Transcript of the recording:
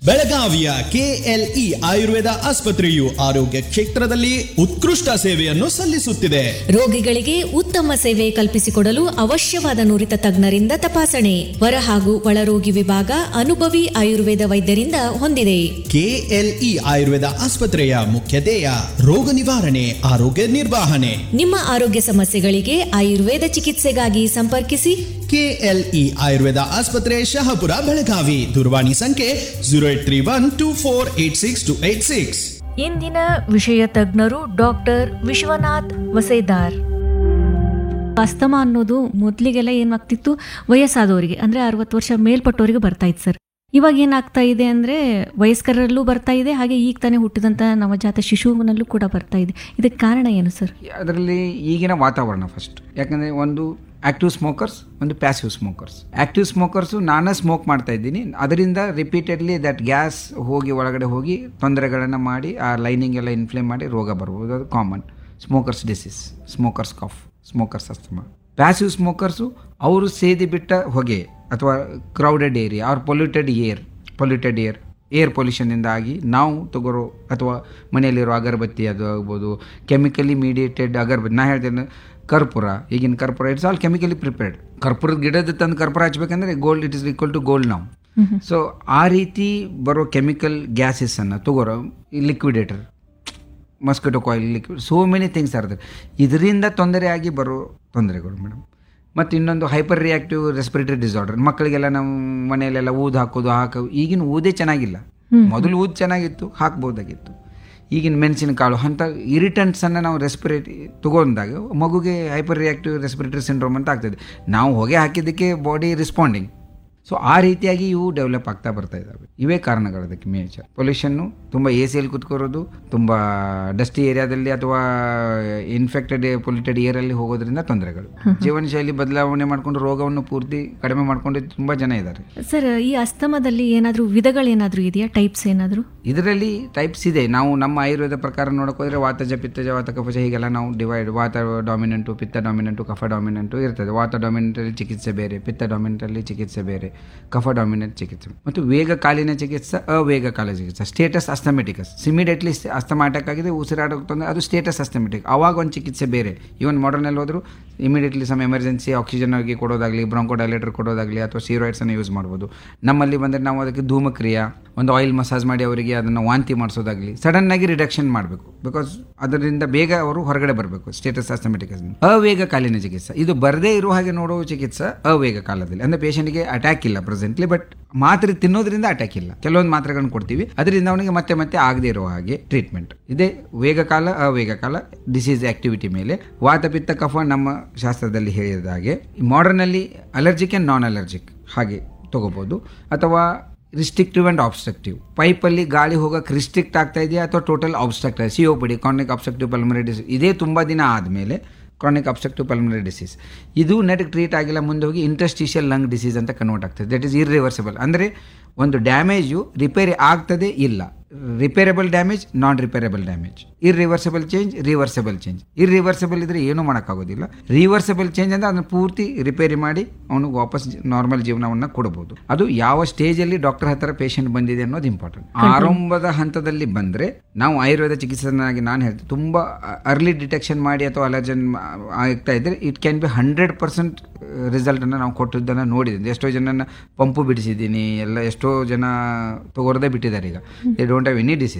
ಬೆಳಗಾವಿಯ ಕೆಎಲ್ಇ ಆಯುರ್ವೇದ ಆಸ್ಪತ್ರೆಯು ಆರೋಗ್ಯ ಕ್ಷೇತ್ರದಲ್ಲಿ ಉತ್ಕೃಷ್ಟ ಸೇವೆಯನ್ನು ಸಲ್ಲಿಸುತ್ತಿದೆ ರೋಗಿಗಳಿಗೆ ಉತ್ತಮ ಸೇವೆ ಕಲ್ಪಿಸಿಕೊಡಲು ಅವಶ್ಯವಾದ ನುರಿತ ತಜ್ಞರಿಂದ ತಪಾಸಣೆ ಹೊರ ಹಾಗೂ ಒಳರೋಗಿ ವಿಭಾಗ ಅನುಭವಿ ಆಯುರ್ವೇದ ವೈದ್ಯರಿಂದ ಹೊಂದಿದೆ ಕೆಎಲ್ಇ ಆಯುರ್ವೇದ ಆಸ್ಪತ್ರೆಯ ಮುಖ್ಯ ಧ್ಯೇಯ ರೋಗ ನಿವಾರಣೆ ಆರೋಗ್ಯ ನಿರ್ವಹಣೆ ನಿಮ್ಮ ಆರೋಗ್ಯ ಸಮಸ್ಯೆಗಳಿಗೆ ಆಯುರ್ವೇದ ಚಿಕಿತ್ಸೆಗಾಗಿ ಸಂಪರ್ಕಿಸಿ ಕೆಎಲ್ಇ ಆಯುರ್ವೇದ ಆಸ್ಪತ್ರೆ ಶಹಾಪುರ ಬೆಳಗಾವಿ ದೂರವಾಣಿ ಸಂಖ್ಯೆ zero eight three one two four eight six two eight six ಇಂದಿನ ವಿಷಯ ತಜ್ಞರು ಡಾಕ್ಟರ್ ವಿಶ್ವನಾಥ್ ವಸೇದಾರ್ ಅಸ್ತಮ ಅನ್ನೋದು ಮೊದಲಿಗೆಲ್ಲ ಏನಾಗ್ತಿತ್ತು ವಯಸ್ಸಾದವರಿಗೆ ಅಂದರೆ ಅರವತ್ತು ವರ್ಷ ಮೇಲ್ಪಟ್ಟವರಿಗೆ ಬರ್ತಾ ಇತ್ತು ಸರ್ ಇವಾಗ ಏನಾಗ್ತಾ ಇದೆ ಅಂದರೆ ವಯಸ್ಕರಲ್ಲೂ ಬರ್ತಾ ಇದೆ ಹಾಗೆ ಈಗ ತಾನೇ ಹುಟ್ಟಿದಂಥ ನವಜಾತ ಶಿಶುವಿನಲ್ಲೂ ಕೂಡ ಬರ್ತಾ ಇದೆ ಇದಕ್ಕೆ ಕಾರಣ ಏನು ಸರ್ ಅದರಲ್ಲಿ ಈಗಿನ ವಾತಾವರಣ ಫಸ್ಟ್ ಯಾಕಂದರೆ ಒಂದು ಆಕ್ಟಿವ್ ಸ್ಮೋಕರ್ಸ್ ಒಂದು ಪ್ಯಾಸಿವ್ ಸ್ಮೋಕರ್ಸ್ ಆಕ್ಟಿವ್ ಸ್ಮೋಕರ್ಸು ನಾನೇ ಸ್ಮೋಕ್ ಮಾಡ್ತಾ ಇದ್ದೀನಿ ಅದರಿಂದ ರಿಪೀಟೆಡ್ಲಿ ದಟ್ ಗ್ಯಾಸ್ ಹೋಗಿ ಒಳಗಡೆ ಹೋಗಿ ತೊಂದರೆಗಳನ್ನು ಮಾಡಿ ಆ ಲೈನಿಂಗ್ ಎಲ್ಲ ಇನ್ಫ್ಲೇಮ್ ಮಾಡಿ ರೋಗ ಬರ್ಬೋದು ಅದು common smokers disease smokers cough smokers asthma passive smokers ಅವರು ಸೇದಿ ಬಿಟ್ಟ ಹೊಗೆ ಅಥವಾ crowded area or polluted air polluted air air ಪೊಲ್ಯೂಷನ್ನಿಂದ ಆಗಿ ನಾವು ತಗೋರೋ ಅಥವಾ ಮನೆಯಲ್ಲಿರೋ ಅಗರಬತ್ತಿ ಅದು ಆಗ್ಬೋದು ಕೆಮಿಕಲಿ ಮೀಡಿಯೇಟೆಡ್ ಅಗರಬತ್ತಿ ನಾ ಹೇಳ್ತೇನೆ ಕರ್ಪೂರ ಈಗಿನ ಕರ್ಪೂರ ಇಟ್ಸ್ ಆಲ್ ಕೆಮಿಕಲಿ ಪ್ರಿಪೇರ್ಡ್ ಕರ್ಪೂರದ ಗಿಡದ ತಂದು ಕರ್ಪೂರ ಹಚ್ಬೇಕಂದ್ರೆ gold it is equal to gold ನಾವು ಸೊ ಆ ರೀತಿ ಬರೋ ಕೆಮಿಕಲ್ ಗ್ಯಾಸಸ್ಸನ್ನು ತಗೋರೋ liquidator mosquito coil liquid so many things are there ಇದರಿಂದ ತೊಂದರೆಯಾಗಿ ಬರೋ ತೊಂದರೆಗಳು ಮೇಡಮ್ ಮತ್ತು ಇನ್ನೊಂದು ಹೈಪರ್ ರಿಯಾಕ್ಟಿವ್ ರೆಸ್ಪಿರೇಟರಿ ಡಿಸಾರ್ಡರ್ ಮಕ್ಕಳಿಗೆಲ್ಲ ನಮ್ಮ ಮನೆಯಲ್ಲೆಲ್ಲ ಊದು ಹಾಕೋದು ಹಾಕೋ ಈಗಿನ ಊದೇ ಚೆನ್ನಾಗಿಲ್ಲ ಮೊದಲು ಊದು ಚೆನ್ನಾಗಿತ್ತು ಹಾಕ್ಬೋದಾಗಿತ್ತು ಈಗಿನ ಮೆಣಸಿನಕಾಳು ಅಂಥ ಇರಿಟೆಂಟ್ಸನ್ನು ನಾವು ರೆಸ್ಪಿರೇಟಿ ತಗೊಂಡಾಗ ಮಗುಗೆ ಹೈಪರ್ ರಿಯಾಕ್ಟಿವ್ ರೆಸ್ಪಿರೇಟರಿ ಸಿಂಡ್ರೋಮ್ ಅಂತ ಆಗ್ತದೆ ನಾವು ಹೊಗೆ ಹಾಕಿದ್ದಕ್ಕೆ ಬಾಡಿ ರೆಸ್ಪಾಂಡಿಂಗ್ ಸೊ ಆ ರೀತಿಯಾಗಿ ಇವು ಡೆವಲಪ್ ಆಗ್ತಾ ಬರ್ತಾ ಇದ್ದಾವೆ ಇವೇ ಕಾರಣಗಳು ಅದಕ್ಕೆ ಮೇಜರ್ ಪೊಲ್ಯೂಷನ್ನು ತುಂಬ ಎ ಸಿಯಲ್ಲಿ ಕುತ್ಕೋರೋದು ತುಂಬ ಡಸ್ಟಿ ಏರಿಯಾದಲ್ಲಿ ಅಥವಾ ಇನ್ಫೆಕ್ಟೆಡ್ ಪೊಲ್ಯೂಟೆಡ್ ಏರಲ್ಲಿ ಹೋಗೋದ್ರಿಂದ ತೊಂದರೆಗಳು ಜೀವನ ಶೈಲಿ ಬದಲಾವಣೆ ಮಾಡಿಕೊಂಡು ರೋಗವನ್ನು ಪೂರ್ತಿ ಕಡಿಮೆ ಮಾಡ್ಕೊಂಡು ತುಂಬ ಜನ ಇದ್ದಾರೆ ಸರ್ ಈ ಅಸ್ತಮದಲ್ಲಿ ಏನಾದರೂ ವಿಧಗಳೇನಾದರೂ ಇದೆಯಾ ಟೈಪ್ಸ್ ಏನಾದರೂ ಇದರಲ್ಲಿ ಟೈಪ್ಸ್ ಇದೆ ನಾವು ನಮ್ಮ ಆಯುರ್ವೇದ ಪ್ರಕಾರ ನೋಡಕ್ ಹೋದ್ರೆ ವಾತಜ ಪಿತ್ತಜ ವಾತ ಕಫಜ ಹೀಗೆಲ್ಲ ನಾವು ಡಿವೈಡ್ ವಾತ ಡಾಮಿನೆಂಟು ಪಿತ್ತ ಡಾಮಿನೆಂಟು ಕಫ ಡಾಮಿನೆಂಟು ಇರ್ತದೆ ವಾತ ಡಾಮಿನೆಂಟಲ್ಲಿ ಚಿಕಿತ್ಸೆ ಬೇರೆ ಪಿತ್ತ ಡಾಮಿನೆಂಟಲ್ಲಿ ಚಿಕಿತ್ಸೆ ಬೇರೆ ಕಫ ಡಾಮಿನೆಂಟ್ ಚಿಕಿತ್ಸೆ ಮತ್ತು ವೇಗಕಾಲೀನ ಚಿಕಿತ್ಸೆ ಅವೇಗಕಾಲ ಚಿಕಿತ್ಸೆ status asthmaticus immediately asthma attack ಆಗಿದೆ ಉಸಿರಾಡೋಕೆ ತೊಂದರೆ ಅದು ಸ್ಟೇಟಸ್ ಅಸ್ತಮೆಟಿಕ್ ಅವಾಗ ಒಂದು ಚಿಕಿತ್ಸೆ ಬೇರೆ ಇವನ್ ಮಾಡರ್ನಲ್ಲಿ ಹೋದ್ರು ಇಮಿಡಿಯೇಟ್ಲಿ ಸಮ್ ಎಮರ್ಜೆನ್ಸಿ ಆಕ್ಸಿಜನ್ ಆಗಿ ಕೊಡೋದಾಗಲಿ ಬ್ರಾಂಕೋಡೈಲೇಟರ್ ಕೊಡೋದಾಗಲಿ ಅಥವಾ ಸ್ಟೀರಾಯ್ಡ್ಸನ್ನು ಯೂಸ್ ಮಾಡ್ಬೋದು ನಮ್ಮಲ್ಲಿ ಬಂದರೆ ನಾವು ಅದಕ್ಕೆ ಧೂಮಕ್ರಿಯೆ ಒಂದು ಆಯಿಲ್ ಮಸಾಜ್ ಮಾಡಿ ಅವರಿಗೆ ಅದನ್ನು ವಾಂತಿ ಮಾಡಿಸೋದಾಗಲಿ ಸಡನ್ನಾಗಿ ರಿಡಕ್ಷನ್ ಮಾಡಬೇಕು ಬಿಕಾಸ್ ಅದರಿಂದ ಬೇಗ ಅವರು ಹೊರಗಡೆ ಬರಬೇಕು ಸ್ಟೇಟಸ್ ಅಸ್ತಮೆಟಿಕಸ್ ಅವೇಗಕಾಲೀನ ಚಿಕಿತ್ಸೆ ಇದು ಬರದೇ ಇರುವ ಹಾಗೆ ನೋಡುವ ಚಿಕಿತ್ಸೆ ಅವೇಗ ಕಾಲದಲ್ಲಿ ಅಂದರೆ ಪೇಷಂಟ್ಗೆ ಅಟ್ಯಾಕ್ ಇಲ್ಲ ಪ್ರೆಸೆಂಟ್ಲಿ ಬಟ್ ಮಾತ್ರೆ ತಿನ್ನೋದ್ರಿಂದ ಅಟ್ಯಾಕ್ ಇಲ್ಲ ಕೆಲವೊಂದು ಮಾತ್ರೆಗಳನ್ನು ಕೊಡ್ತೀವಿ ಅದರಿಂದ ಅವನಿಗೆ ಮತ್ತೆ ಮತ್ತೆ ಆಗದೆ ಇರುವ ಹಾಗೆ ಟ್ರೀಟ್ಮೆಂಟ್ ಇದೇ ವೇಗಕಾಲ ಅವೇಗಕಾಲ ಡಿಸೀಸ್ ಆಕ್ಟಿವಿಟಿ ಮೇಲೆ ವಾತಪಿತ್ತ ಕಫ ನಮ್ಮ ಶಾಸ್ತ್ರದಲ್ಲಿ ಹೇಳಿದ ಹಾಗೆ ಮಾಡರ್ನಲ್ಲಿ ಅಲರ್ಜಿಕ್ ಆ್ಯಂಡ್ ನಾನ್ ಅಲರ್ಜಿಕ್ ಹಾಗೆ ತಗೋಬೋದು ಅಥವಾ ರಿಸ್ಟ್ರಿಕ್ಟಿವ್ ಆ್ಯಂಡ್ ಆಬ್ಸ್ಟ್ರಕ್ಟಿವ್ ಪೈಪಲ್ಲಿ ಗಾಳಿ ಹೋಗೋಕೆ ರಿಸ್ಟ್ರಿಕ್ಟ್ ಆಗ್ತಾ ಇದೆಯಾ ಅಥವಾ total obstruct C O P D chronic obstructive pulmonary disease ಇದೇ ತುಂಬ ದಿನ ಆದಮೇಲೆ ಕ್ರಾನಿಕ್ ಅಬ್ಸ್ಟ್ರಕ್ಟಿವ್ ಪಲ್ಮನರಿ ಡಿಸೀಸ್ ಇದು ನೆಟ್ಗೆ ಟ್ರೀಟ್ ಆಗಿಲ್ಲ ಮುಂದೆ ಹೋಗಿ ಇಂಟರ್ಸ್ಟಿಷಿಯಲ್ ಲಂಗ್ ಡಿಸೀಸ್ ಅಂತ ಕನ್ವರ್ಟ್ ಆಗ್ತದೆ ದಟ್ ಈಸ್ ಇರ್ರಿವರ್ಸಿಬಲ್ ಅಂದರೆ ಒಂದು ಡ್ಯಾಮೇಜು ರಿಪೇರಿ ಆಗ್ತದೆ ಇಲ್ಲ repairable damage non repairable damage irreversible change reversible change irreversible ಇದ್ರೆ ಏನೂ ಮಾಡೋಕ್ಕಾಗೋದಿಲ್ಲ ರಿವರ್ಸಿಬಲ್ ಚೇಂಜ್ ಅಂದರೆ ಅದನ್ನು ಪೂರ್ತಿ ರಿಪೇರಿ ಮಾಡಿ ಅವನಿಗೆ ವಾಪಸ್ ನಾರ್ಮಲ್ ಜೀವನವನ್ನು ಕೊಡಬಹುದು ಅದು ಯಾವ ಸ್ಟೇಜಲ್ಲಿ ಡಾಕ್ಟರ್ ಹತ್ರ ಪೇಷಂಟ್ ಬಂದಿದೆ ಅನ್ನೋದು ಇಂಪಾರ್ಟೆಂಟ್ ಆರಂಭದ ಹಂತದಲ್ಲಿ ಬಂದರೆ ನಾವು ಆಯುರ್ವೇದ ಚಿಕಿತ್ಸಕನಾಗಿ ನಾನು ಹೇಳ್ತೀನಿ ತುಂಬ ಅರ್ಲಿ ಡಿಟೆಕ್ಷನ್ ಮಾಡಿ ಅಥವಾ ಅಲರ್ಜನ್ ಆಗ್ತಾ ಇದ್ದರೆ it can be hundred percent ರಿಸಲ್ಟನ್ನು ನಾವು ಕೊಟ್ಟಿದ್ದನ್ನು ನೋಡಿದ್ದೀನಿ ಎಷ್ಟೋ ಜನನ ಪಂಪು ಬಿಡಿಸಿದ್ದೀನಿ ಎಲ್ಲ ಎಷ್ಟೋ ಜನ ತಗೋರದೇ ಬಿಟ್ಟಿದ್ದಾರೆ ಈಗ they don't have any disease